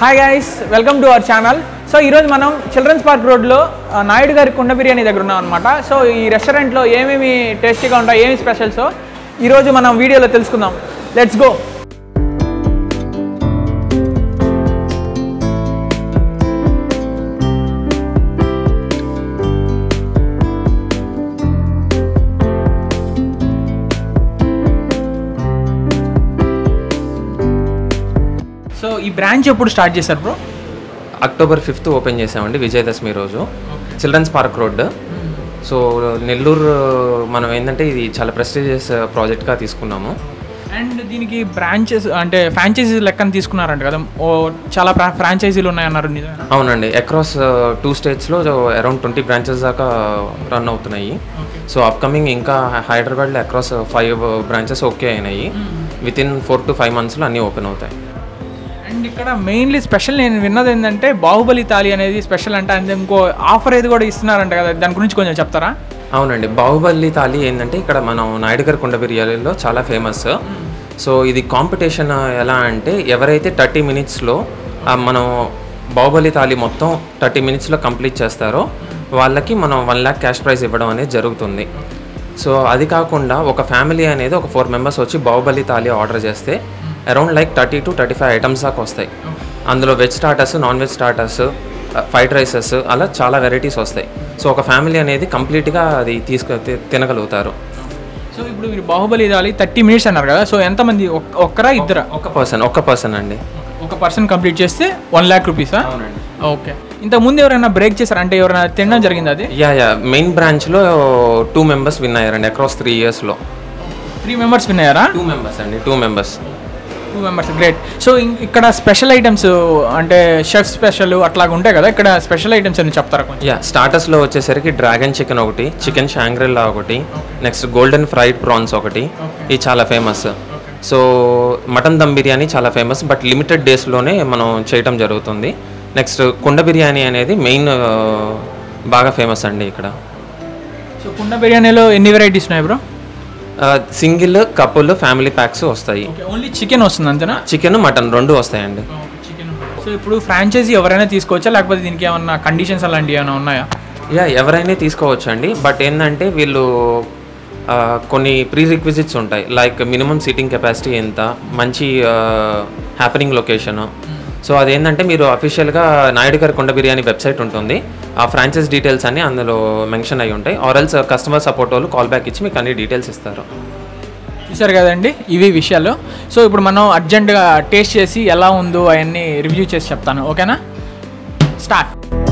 Hi guys welcome to our channel so ఈరోజు మనం children's park రోడ్లో ఆ, నాయుడు గారి కుండ బిర్యానీ దగ్గర ఉన్నాం అనమాట సో ఈ రెస్టారెంట్లో ఏమేమి టేస్టీగా ఉంటాయి ఏమి స్పెషల్స్ ఈరోజు మనం వీడియోలో తెలుసుకుందాం లెట్స్ గో సో ఈ బ్రాంచ్ ఎప్పుడు స్టార్ట్ చేశారు బ్రో అక్టోబర్ ఫిఫ్త్ ఓపెన్ చేసామండి విజయదశమి రోజు children's park road so Nellore మనం ఏంటంటే ఇది చాలా ప్రెస్టీజియస్ ప్రాజెక్ట్గా తీసుకున్నాము అండ్ దీనికి బ్రాంచెస్ అంటే ఫ్రాంచైజీ లెక్కన తీసుకున్నారంట కదా ఓ చాలా ఫ్రాంచైజీలు ఉన్నాయన్నారు నిజమేనా అవునండి అక్రాస్ టూ స్టేట్స్లో అరౌండ్ ట్వంటీ బ్రాంచెస్ దాకా రన్ అవుతున్నాయి సో అప్కమింగ్ ఇంకా హైదరాబాద్లో అక్రాస్ ఫైవ్ బ్రాంచెస్ ఓకే అయినాయి with in four to five మంత్స్లో అన్నీ ఓపెన్ అవుతాయి అండ్ ఇక్కడ మెయిన్లీ స్పెషల్ నేను విన్నది ఏంటంటే బాహుబలి తాలి అనేది స్పెషల్ అంటే అండ్ ఇంకో ఆఫర్ ఏది కూడా ఇస్తున్నారంట కదా దాని గురించి కొంచెం చెప్తారా అవునండి బాహుబలి తాలి ఏంటంటే ఇక్కడ మనం నాయుడు గారి కుండ బిర్యానీలో చాలా ఫేమస్ సో ఇది కాంపిటీషన్ ఎలా అంటే ఎవరైతే థర్టీ మినిట్స్లో మనం బాహుబలి తాలి మొత్తం థర్టీ మినిట్స్లో కంప్లీట్ చేస్తారో వాళ్ళకి మనం వన్ ల్యాక్ క్యాష్ ప్రైజ్ ఇవ్వడం అనేది జరుగుతుంది సో అది కాకుండా ఒక ఫ్యామిలీ అనేది ఒక ఫోర్ మెంబర్స్ వచ్చి బాహుబలి తాలి ఆర్డర్ చేస్తే around like thirty to thirty five items దాకా వస్తాయి అందులో veg starters non veg starters fried rices అలా చాలా వెరైటీస్ వస్తాయి సో ఒక ఫ్యామిలీ అనేది కంప్లీట్గా అది తీసుకు తి- తినగలుగుతారు సో ఇప్పుడు మీరు బాహుబలి తాలి థర్టీ మినిట్స్ అన్నారు కదా సో ఎంతమంది ఒక్- ఒక్కరా ఇద్దరా ఒక పర్సన్ ఒక్క పర్సన్ అండి ఒక పర్సన్ కంప్లీట్ చేస్తే వన్ ల్యాక్ రూపీసా అవునండి ఓకే ఇంత ముందు ఎవరైనా బ్రేక్ చేశారు అంటే ఎవరైనా తినడం జరిగింది అది యా యా మెయిన్ బ్రాంచ్లో టూ మెంబర్స్ విన్ అయ్యారండి అక్రాస్ త్రీ ఇయర్స్లో త్రీ మెంబర్స్ విన్నాయారా టూ మెంబర్స్ అండి two members two members great so ఇం- ఇక్కడ స్పెషల్ ఐటమ్స్ అంటే షెఫ్ స్పెషల్ అట్లాగా ఉంటాయి కదా ఇక్కడ స్పెషల్ ఐటమ్స్ అని చెప్తారా కొంచెం యా స్టార్టర్స్లో వచ్చేసరికి డ్రాగన్ చికెన్ ఒకటి చికెన్ షాంగ్రిల్లా ఒకటి నెక్స్ట్ గోల్డెన్ ఫ్రైడ్ ప్రాన్స్ ఒకటి ఇది చాలా famous so mutton dum biryani చాలా ఫేమస్ బట్ లిమిటెడ్ డేస్లోనే మనం చేయటం జరుగుతుంది నెక్స్ట్ కుండ బిర్యానీ అనేది మెయిన్ బాగా ఫేమస్ అండి ఇక్కడ సో కుండ బిర్యానీలో ఎన్ని వెరైటీస్ ఉన్నాయి bro single couple family packs వస్తాయి ఓకే ఓన్లీ చికెన్ వస్తుంది అంతేనా చికెన్ మటన్ రెండు వస్తాయండి చికెన్ సో ఇప్పుడు ఫ్రాంచైజీ ఎవరైనా తీసుకోవచ్చా లేకపోతే దీనికి ఏమన్నా కండిషన్స్ అలాంటివి ఏమైనా ఉన్నాయా యా ఎవరైనా తీసుకోవచ్చు అండి బట్ ఏంటంటే వీళ్ళు ఆ, కొన్ని ప్రీ రిక్విజిట్స్ ఉంటాయి లైక్ మినిమం సీటింగ్ కెపాసిటీ ఎంత మంచి హ్యాపెనింగ్ లొకేషన్ సో అదేంటంటే మీరు అఫీషియల్గా నాయుడు గారి కొండ బిర్యానీ వెబ్సైట్ ఉంటుంది ఆ ఫ్రాంచైజ్ డీటెయిల్స్ అన్ని అందులో మెన్షన్ అయి ఉంటాయి ఆర్ఎల్స్ కస్టమర్ సపోర్ట్ వాళ్ళు కాల్ బ్యాక్ ఇచ్చి మీకు అన్ని డీటెయిల్స్ ఇస్తారు చూసారు కదండి ఇవి విషయాలు సో ఇప్పుడు మనం అర్జెంటుగా టేస్ట్ చేసి ఎలా ఉందో అవన్నీ రివ్యూ చేసి చెప్తాను ఓకేనా స్టార్ట్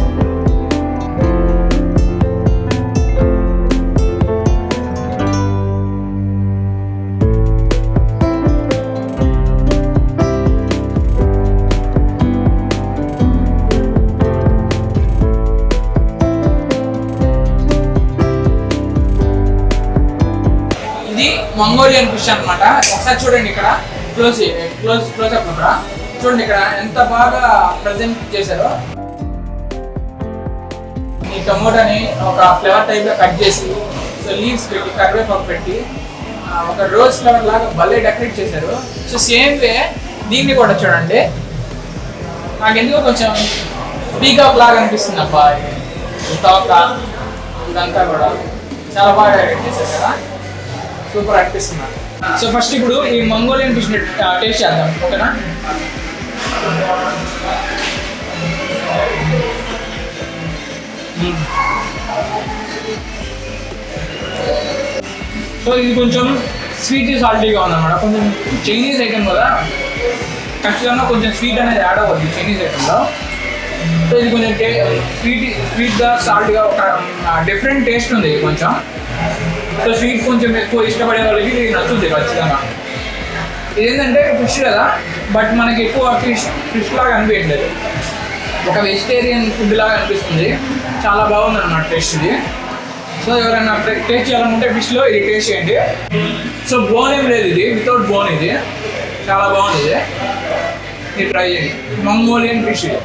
ఇది మంగోలియన్ ఫిష్ అన్నమాట ఒకసారి చూడండి ఇక్కడ క్లోజ్ క్లోజ్ క్లోజ్ అప్ ఇక్కడ చూడండి ఇక్కడ ఎంత బాగా ప్రజెంట్ చేశారో ఈ టమోటాని ఒక ఫ్లేవర్ టైప్ లో కట్ చేసి సో లీవ్స్ పెట్టి కరివేపాకు పెట్టి ఆ, ఒక రోజ్ ఫ్లవర్ లాగా భలే డెకరేట్ చేశారు సో సేమ్ వే దీన్ని కూడా చూడండి నాకు ఎందుకో కొంచెం పీకాక్ లాగా అనిపిస్తుంది అబ్బా ఇది. ఈ తోక ఇదంతా కూడా చాలా బాగా డెకరేట్ చేశారు కదా సూపర్ అనిపిస్తుంది సో ఫస్ట్ ఇప్పుడు ఈ మంగోలియన్ ఫిష్ టేస్ట్ చేద్దాం ఓకేనా సో ఇది కొంచెం స్వీట్ సాల్టీగా ఉందన్నమాట కొంచెం చైనీస్ ఐటమ్ కదా ఖచ్చితంగా కొంచెం స్వీట్ అనేది యాడ్ అవ్వద్దు చైనీస్ ఐటమ్లో సో ఇది కొంచెం స్వీట్ స్వీట్గా సాల్ట్గా ఒక డిఫరెంట్ టేస్ట్ ఉంది ఇది కొంచెం సో స్వీట్ కొంచెం ఎక్కువ ఇష్టపడే వాళ్ళకి ఇది నచ్చుతుంది ఖచ్చితంగా ఇది ఏంటంటే ఫిష్ కదా బట్ మనకి ఎక్కువ ఫిష్ ఫిష్ లాగా అనిపించలేదు ఒక వెజిటేరియన్ ఫుడ్ లాగా అనిపిస్తుంది చాలా బాగుంది అన్నమాట టేస్ట్ ఇది సో ఎవరైనా టేస్ట్ చేయాలనుకుంటే ఫిష్లో ఇది టేస్ట్ చేయండి సో బోన్ ఏం లేదు ఇది వితౌట్ బోన్ ఇది చాలా బాగుంది ఇది ఇది ట్రై చేయండి మంగోలియన్ ఫిష్ ఇది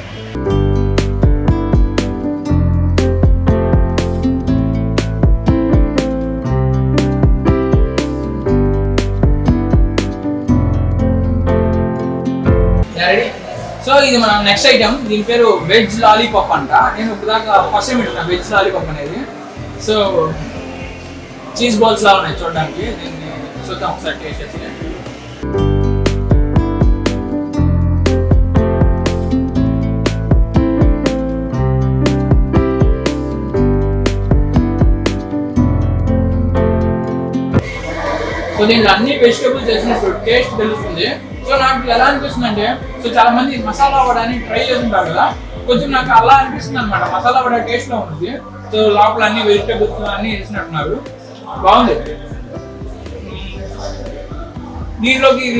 రెడీ సో ఇది మన నెక్స్ట్ ఐటమ్ దీని పేరు వెజ్ లాలీపాప్ అంట నేను ఇప్పుడు దాకా ఫస్ట్ టైం పెట్టిన వెజ్ లాలీపాప్ అనేది సో చీజ్ బాల్స్ లా ఉన్నాయి చూడడానికి దీన్ని చూద్దాం ఒకసారి టేస్ట్ చేసి సో దీంట్లో అన్ని వెజిటేబుల్స్ వేసినప్పుడు టేస్ట్ తెలుస్తుంది సో నాకు ఎలా అనిపిస్తుంది అంటే సో చాలా మంది మసాలా వడని ట్రై చేస్తుంటారు కదా కొంచెం నాకు అలా అనిపిస్తుంది అనమాట మసాలా వడ టేస్ట్ లో ఉంటుంది సో లోపల అన్ని వెజిటేబుల్స్ అన్ని వేసినట్టున్నారు బాగుంది దీనిలోకి ఇది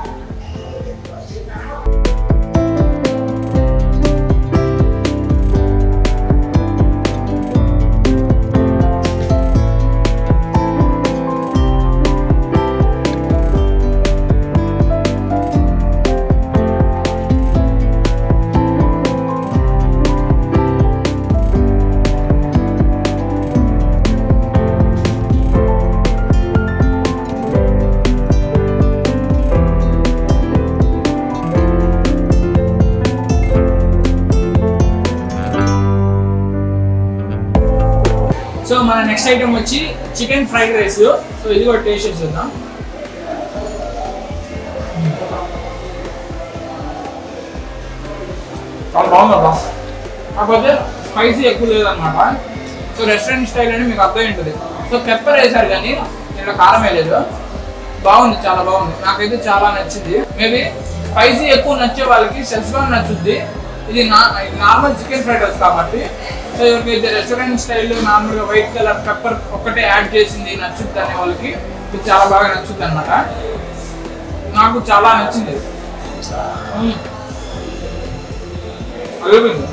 సో మన నెక్స్ట్ ఐటమ్ వచ్చి చికెన్ ఫ్రైడ్ రైస్ సో ఇది కూడా టేస్ట్ చేద్దాం చాలా బాగుందబ్బా కాకపోతే స్పైసీ ఎక్కువ లేదన్నమాట సో రెస్టారెంట్ స్టైల్ అని మీకు అర్థం ఉంటుంది సో పెప్పర్ వేసారు కానీ దీంట్లో కారం వేయలేదు బాగుంది చాలా బాగుంది నాకైతే చాలా నచ్చింది మేబీ స్పైసీ ఎక్కువ నచ్చే వాళ్ళకి సెస్వాన్ నచ్చుద్ది ఇది నా నార్మల్ చికెన్ ఫ్రైడ్ రైస్ కాబట్టి సో ఎవరికైతే రెస్టారెంట్ స్టైల్ నార్మల్గా వైట్ కలర్ పెప్పర్ ఒక్కటే యాడ్ చేసింది నచ్చుద్ది అనే వాళ్ళకి ఇది చాలా బాగా నచ్చుద్ది అనమాట నాకు చాలా నచ్చింది మ్మ్. అదిరిపోయింది.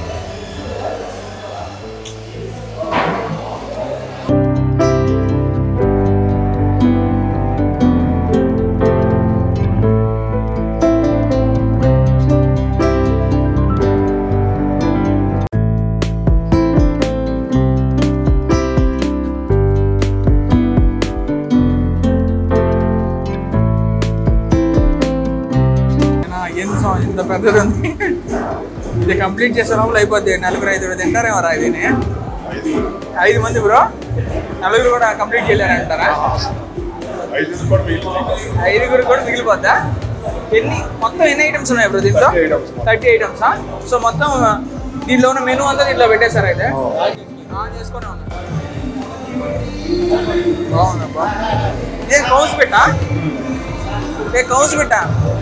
ఎంత సం- ఇంత పెద్దది ఉంది ఇది కంప్లీట్ చేసే లోపల అయిపోద్ది నలుగురు ఐదుగురు తింటారేమో రా ఇది ఐదు మంది బ్రో నలుగురు కూడా కంప్లీట్ చేయలేరంటారా ఐదు కూడా మిగిలింది ఐదుగురు కూడా మిగిలిపోద్దా ఎన్ని మొత్తం ఎన్ని ఐటమ్స్ ఉన్నాయి బ్రో దీంట్లో 30 items. థర్టీ ఐటమ్సా సో మొత్తం దీంట్లో ఉన్న మెనూ అంతా దీంట్లో పెట్టేశారు అయితే ఆన్ చేసుకొని ఉన్నా బాగుందబ్బా ఇదే కౌన్స్ పెట్టా ఏ కౌన్స్ పెట్టా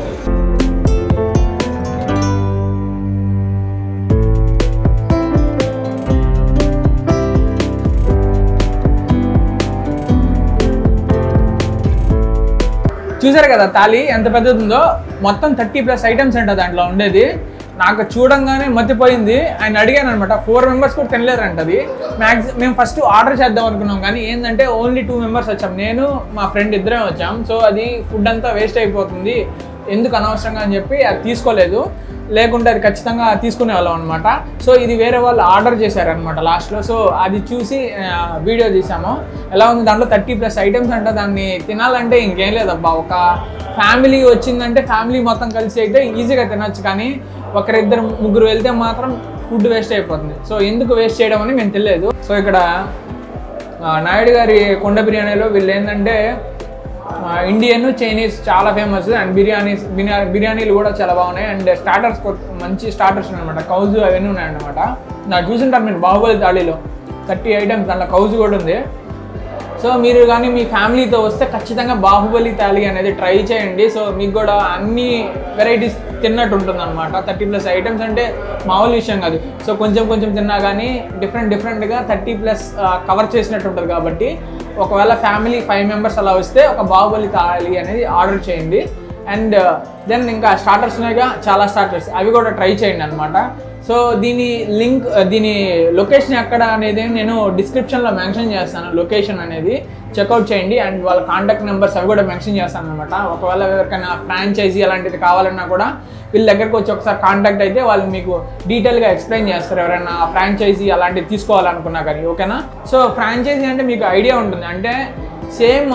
చూసారు కదా తాళి ఎంత పెద్దది ఉందో మొత్తం థర్టీ ప్లస్ ఐటమ్స్ అంట దాంట్లో ఉండేది నాకు చూడంగానే మతిపోయింది ఆయన అడిగాను అనమాట ఫోర్ మెంబర్స్ కూడా తినలేరంట అది మ్యాక్సి మేము ఫస్ట్ ఆర్డర్ చేద్దాం అనుకున్నాం కానీ ఏంటంటే ఓన్లీ టూ మెంబర్స్ వచ్చాం నేను మా ఫ్రెండ్ ఇద్దరం వచ్చాం సో అది ఫుడ్ అంతా వేస్ట్ అయిపోతుంది ఎందుకు అనవసరంగా అని చెప్పి అది తీసుకోలేదు లేకుంటే అది ఖచ్చితంగా తీసుకునే వాళ్ళం అనమాట సో ఇది వేరే వాళ్ళు ఆర్డర్ చేశారనమాట లాస్ట్లో సో అది చూసి ఆ, వీడియో తీసాము ఎలా ఉంది దాంట్లో థర్టీ ప్లస్ ఐటమ్స్ అంటే దాన్ని తినాలంటే ఇంకేం లేదబ్బా ఒక ఫ్యామిలీ వచ్చిందంటే ఫ్యామిలీ మొత్తం కలిసి అయితే ఈజీగా తినొచ్చు కానీ ఒకరిద్దరు ముగ్గురు వెళ్తే మాత్రం ఫుడ్ వేస్ట్ అయిపోతుంది సో ఎందుకు వేస్ట్ చేయడం అని మేము తెలియదు సో ఇక్కడ ఆ, నాయుడు గారి కొండ బిర్యానీలో వీళ్ళు ఏంటంటే ఆ, ఇండియన్ చైనీస్ చాలా ఫేమస్ అండ్ బిర్యానీస్ బిర్యా- బిర్యానీలు కూడా చాలా బాగున్నాయి అండ్ స్టార్టర్స్ మంచి స్టార్టర్స్ ఉన్నాయన్నమాట కౌజు అవన్నీ ఉన్నాయన్నమాట నాకు చూసింటారు మీరు బాహుబలి థాళీలో థర్టీ ఐటమ్స్ దాంట్లో కౌజు కూడా ఉంది సో మీరు కానీ మీ ఫ్యామిలీతో వస్తే ఖచ్చితంగా బాహుబలి థాలీ అనేది ట్రై చేయండి సో మీకు కూడా అన్ని వెరైటీస్ తిన్నట్టు ఉంటుంది అనమాట థర్టీ ప్లస్ ఐటమ్స్ అంటే మామూలు విషయం కాదు సో కొంచెం కొంచెం తిన్నా కానీ డిఫరెంట్ డిఫరెంట్గా థర్టీ ప్లస్ కవర్ చేసినట్టు ఉంటుంది కాబట్టి ఒకవేళ ఫ్యామిలీ ఫైవ్ మెంబర్స్ అలా వస్తే ఒక బాహుబలి థాలీ అనేది ఆర్డర్ చేయండి అండ్ దెన్ ఇంకా స్టార్టర్స్ ఉన్నాయిగా చాలా స్టార్టర్స్ అవి కూడా ట్రై చేయండి అనమాట సో దీని లింక్ దీని లొకేషన్ ఎక్కడ అనేది నేను డిస్క్రిప్షన్లో మెన్షన్ చేస్తాను లొకేషన్ అనేది చెక్అవుట్ చేయండి అండ్ వాళ్ళ కాంటాక్ట్ నెంబర్స్ అవి కూడా మెన్షన్ చేస్తాను అనమాట ఒకవేళ ఎవరికైనా ఫ్రాంచైజీ అలాంటిది కావాలన్నా కూడా వీళ్ళ దగ్గరకు వచ్చి ఒకసారి కాంటాక్ట్ అయితే వాళ్ళు మీకు డీటెయిల్గా ఎక్స్ప్లెయిన్ చేస్తారు ఎవరైనా ఫ్రాంచైజీ అలాంటివి తీసుకోవాలనుకున్నా కానీ ఓకేనా సో ఫ్రాంచైజీ అంటే మీకు ఐడియా ఉంటుంది అంటే సేమ్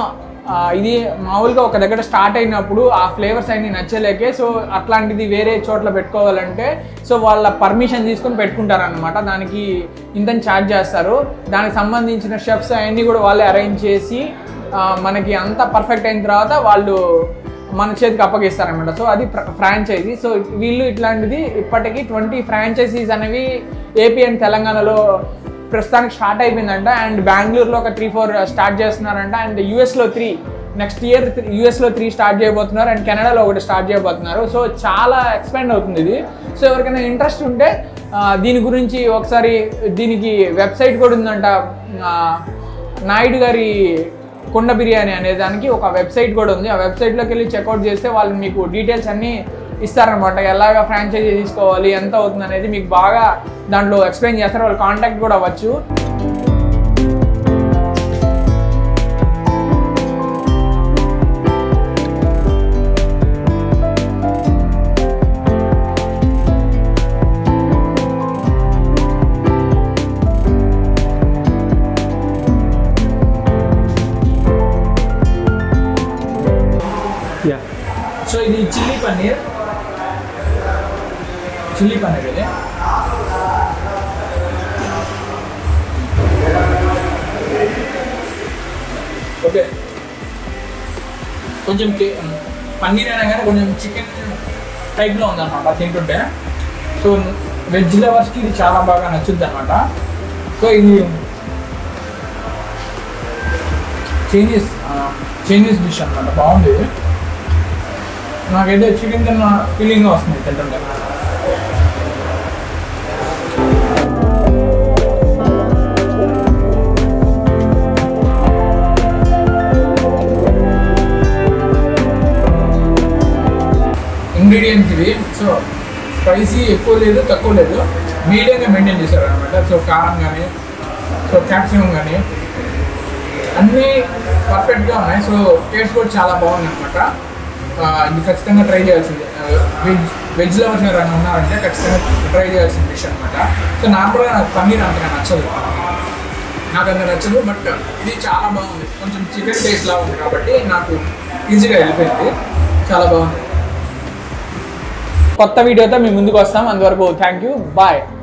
ఆ, ఇది మామూలుగా ఒక దగ్గర స్టార్ట్ అయినప్పుడు ఆ ఫ్లేవర్స్ అన్ని నచ్చలేకే సో అట్లాంటిది వేరే చోట్ల పెట్టుకోవాలంటే సో వాళ్ళ పర్మిషన్ తీసుకొని పెట్టుకుంటారనమాట దానికి ఇంతని ఛార్జ్ చేస్తారు దానికి సంబంధించిన షెఫ్స్ అవన్నీ కూడా వాళ్ళే అరేంజ్ చేసి ఆ, మనకి అంతా పర్ఫెక్ట్ అయిన తర్వాత వాళ్ళు మన చేతికి అప్పగిస్తారనమాట సో అది ఫ్రాంచైజీ సో వీళ్ళు ఇట్లాంటిది ఇప్పటికీ ట్వంటీ ఫ్రాంచైజీస్ అనేవి ఏపీ అండ్ తెలంగాణలో ప్రస్తుతానికి స్టార్ట్ అయిపోయిందంట అండ్ బెంగళూరులో ఒక త్రీ ఫోర్ స్టార్ట్ చేస్తున్నారంట అండ్ యూఎస్లో త్రీ నెక్స్ట్ ఇయర్ యూఎస్లో త్రీ స్టార్ట్ చేయబోతున్నారు అండ్ కెనడాలో ఒకటి స్టార్ట్ చేయబోతున్నారు సో చాలా ఎక్స్పాండ్ అవుతుంది ఇది సో ఎవరికైనా ఇంట్రెస్ట్ ఉంటే ఆ, దీని గురించి ఒకసారి దీనికి వెబ్సైట్ కూడా ఉందంట ఆ, నాయుడు గారి కుండ బిర్యానీ అనే దానికి ఒక వెబ్సైట్ కూడా ఉంది ఆ వెబ్సైట్లోకి వెళ్ళి చెక్అవుట్ చేస్తే వాళ్ళు మీకు డీటెయిల్స్ అన్నీ ఇస్తారనమాట ఎలాగ ఫ్రాంచైజీ తీసుకోవాలి ఎంత అవుతుంది అనేది మీకు బాగా దాంట్లో ఎక్స్ప్లెయిన్ చేస్తారు వాళ్ళు కాంటాక్ట్ కూడా అవ్వచ్చు సో ఇది చిల్లీ పన్నీర్ చిల్లీ పన్నీర్ ఇది ఓకే కొంచెం చి- పన్నీర్ అయినా కానీ కొంచెం చికెన్ టైప్లో ఉందన్నమాట తింటుంటే సో వెజ్ లవర్స్కి ఇది చాలా బాగా నచ్చుద్ది అనమాట సో ఇది చైనీస్ చైనీస్ డిష్ అనమాట బాగుంది ఇది. నాకైతే చికెన్ తిన్న ఫీలింగ్ వస్తుంది తింటుంటే ఇంగ్రీడియంట్స్ ఇవి సో స్పైసీ ఎక్కువ లేదు తక్కువ లేదు మీడియంగా మెయింటైన్ చేశారు అనమాట సో కారం కానీ సో క్యాప్సికమ్ కానీ అన్నీ పర్ఫెక్ట్గా ఉన్నాయి సో టేస్ట్ కూడా చాలా బాగుంది అనమాట ఇది ఖచ్చితంగా ట్రై చేయాల్సింది వెజ్ వెజ్ లవర్స్ ఎవరైనా ఉన్నారంటే ఖచ్చితంగా ట్రై చేయాల్సిన డిష్ అనమాట సో నార్మల్గా నాకు పన్నీర్ అంతగా నచ్చదు నాకు అంత నచ్చదు బట్ ఇది చాలా బాగుంది కొంచెం చికెన్ టేస్ట్ లా ఉంది కాబట్టి నాకు ఈజీగా వెళ్ళిపోయింది చాలా బాగుంది కొత్త వీడియోతో మీ ముందుకు వస్తాం అంతవరకు థ్యాంక్ యూ బాయ్